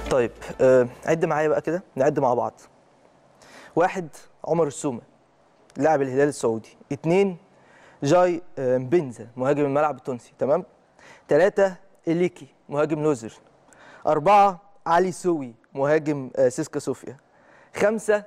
طيب آه، عد معايا بقى كده نعد مع بعض واحد عمر السومة لاعب الهلال السعودي اتنين جاي آه، مبنزا مهاجم الملعب التونسي تمام تلاتة إليكي مهاجم لوزر أربعة علي سوي مهاجم آه، سيسكا صوفيا خمسة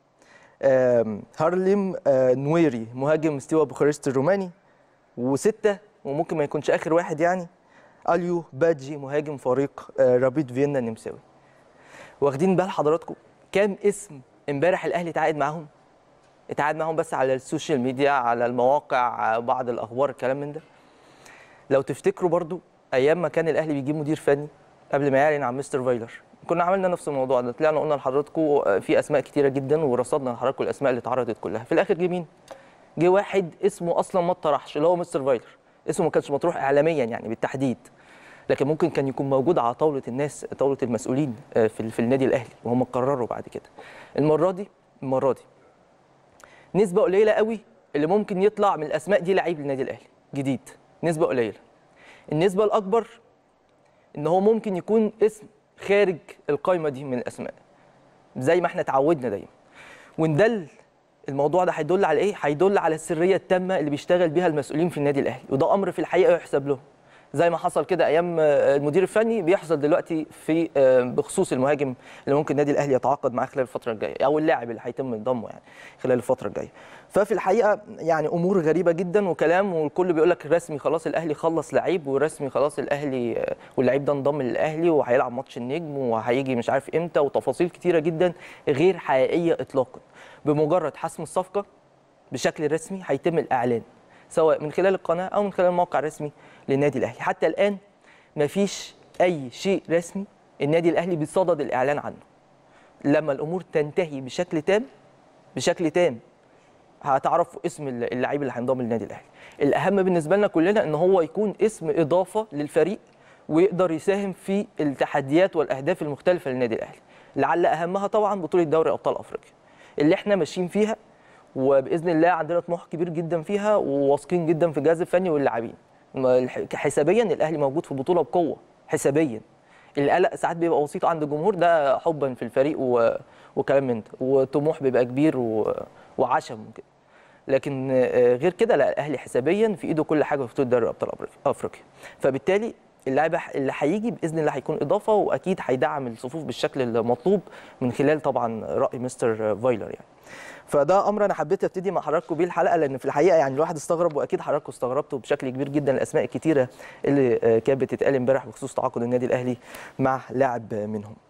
آم، هارليم آه، نويري مهاجم ستيوا بوخارست الروماني وستة وممكن ما يكونش آخر واحد يعني اليو بادجي مهاجم فريق آه، رابيد فيينا النمساوي واخدين بال حضراتكم كام اسم امبارح الاهلي اتعاقد معاهم اتعاقد معاهم بس على السوشيال ميديا على المواقع بعض الاخبار الكلام من ده لو تفتكروا برضو ايام ما كان الاهلي بيجيب مدير فني قبل ما يعلن عن مستر فايلر كنا عملنا نفس الموضوع ده طلعنا قلنا لحضراتكم في اسماء كتيره جدا ورصدنا لحضراتكم الاسماء اللي اتعرضت كلها في الاخر جه مين جه واحد اسمه اصلا ما اتطرحش اللي هو مستر فايلر اسمه ما كانش مطروح اعلاميا يعني بالتحديد لكن ممكن كان يكون موجود على طاوله الناس طاوله المسؤولين آه، في في النادي الاهلي وهم قرروا بعد كده المره دي المره دي نسبه قليله قوي اللي ممكن يطلع من الاسماء دي لعيب للنادي الاهلي جديد نسبه قليله النسبه الاكبر ان هو ممكن يكون اسم خارج القائمه دي من الاسماء زي ما احنا اتعودنا دايما وندل الموضوع ده هيدل على ايه هيدل على السريه التامه اللي بيشتغل بيها المسؤولين في النادي الاهلي وده امر في الحقيقه يحسب لهم زي ما حصل كده ايام آه، المدير الفني بيحصل دلوقتي في آه، بخصوص المهاجم اللي ممكن النادي الاهلي يتعاقد معاه خلال الفتره الجايه او اللاعب اللي هيتم ضمه يعني خلال الفتره الجايه ففي الحقيقه يعني امور غريبه جدا وكلام والكل بيقول لك رسمي خلاص الاهلي خلص لعيب ورسمي خلاص الاهلي آه، واللعيب ده انضم للاهلي وهيلعب ماتش النجم وهيجي مش عارف امتى وتفاصيل كتيره جدا غير حقيقيه اطلاقا بمجرد حسم الصفقه بشكل رسمي هيتم الاعلان سواء من خلال القناه او من خلال الموقع الرسمي للنادي الاهلي حتى الان مفيش اي شيء رسمي النادي الاهلي بيصدد الاعلان عنه لما الامور تنتهي بشكل تام بشكل تام هتعرفوا اسم اللعيب اللي هينضم للنادي الاهلي الاهم بالنسبه لنا كلنا ان هو يكون اسم اضافه للفريق ويقدر يساهم في التحديات والاهداف المختلفه للنادي الاهلي لعل اهمها طبعا بطوله دوري ابطال افريقيا اللي احنا ماشيين فيها وباذن الله عندنا طموح كبير جدا فيها وواثقين جدا في الجهاز الفني واللاعبين ما الح- حسابيا الاهلي موجود في البطوله بقوه حسابيا القلق ساعات بيبقى بسيط عند الجمهور ده حبا في الفريق و... وكلام من ده وطموح بيبقى كبير و... وعشم كده لكن آه، غير كده لا الاهلي حسابيا في ايده كل حاجه في بطوله دوري ابطال أفريقيا- افريقيا فبالتالي اللاعب اللي هيجي باذن الله هيكون اضافه واكيد هيدعم الصفوف بالشكل المطلوب من خلال طبعا راي مستر فايلر يعني فده امر انا حبيت ابتدي مع حضراتكم بيه الحلقه لان في الحقيقه يعني الواحد استغرب واكيد حضراتكم استغربتوا بشكل كبير جدا الاسماء الكتيره اللي آه، كانت بتتقال امبارح بخصوص تعاقد النادي الاهلي مع لاعب منهم